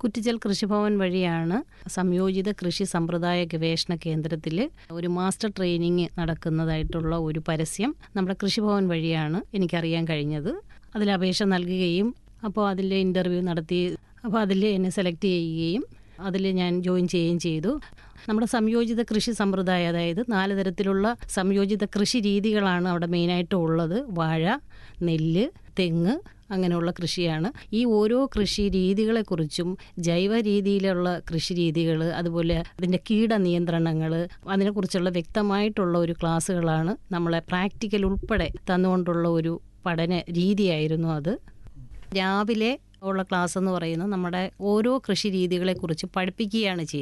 കുറ്റിച്ചൽ കൃഷിഭവൻ വഴിയാണ് സംയോജിത കൃഷി സമ്പ്രദായ ഗവേഷണ കേന്ദ്രത്തിൽ ഒരു മാസ്റ്റർ ട്രെയിനിങ് നടക്കുന്നതായിട്ടുള്ള ഒരു പരസ്യം നമ്മുടെ കൃഷിഭവൻ വഴിയാണ് എനിക്കറിയാൻ കഴിഞ്ഞത് അതിൽ അപേക്ഷ നൽകുകയും അപ്പോൾ അതിൽ ഇൻ്റർവ്യൂ നടത്തി അപ്പോൾ അതിൽ എന്നെ സെലക്ട് ചെയ്യുകയും അതിൽ ഞാൻ ജോയിൻ ചെയ്യുകയും ചെയ്തു നമ്മുടെ സംയോജിത കൃഷി സമ്പ്രദായം അതായത് നാല് തരത്തിലുള്ള സംയോജിത കൃഷി രീതികളാണ് അവിടെ മെയിനായിട്ട് ഉള്ളത് വാഴ നെല്ല് തെങ്ങ് അങ്ങനെയുള്ള കൃഷിയാണ് ഈ ഓരോ കൃഷി രീതികളെക്കുറിച്ചും ജൈവ രീതിയിലുള്ള കൃഷി രീതികൾ അതുപോലെ അതിൻ്റെ കീട നിയന്ത്രണങ്ങൾ അതിനെക്കുറിച്ചുള്ള വ്യക്തമായിട്ടുള്ള ഒരു ക്ലാസ്സുകളാണ് നമ്മളെ പ്രാക്ടിക്കൽ ഉൾപ്പെടെ തന്നുകൊണ്ടുള്ള ഒരു പഠന രീതിയായിരുന്നു അത് രാവിലെ ഉള്ള ക്ലാസ് എന്ന് പറയുന്നത് നമ്മുടെ ഓരോ കൃഷി രീതികളെക്കുറിച്ച് പഠിപ്പിക്കുകയാണ് ചെയ്യുന്നത്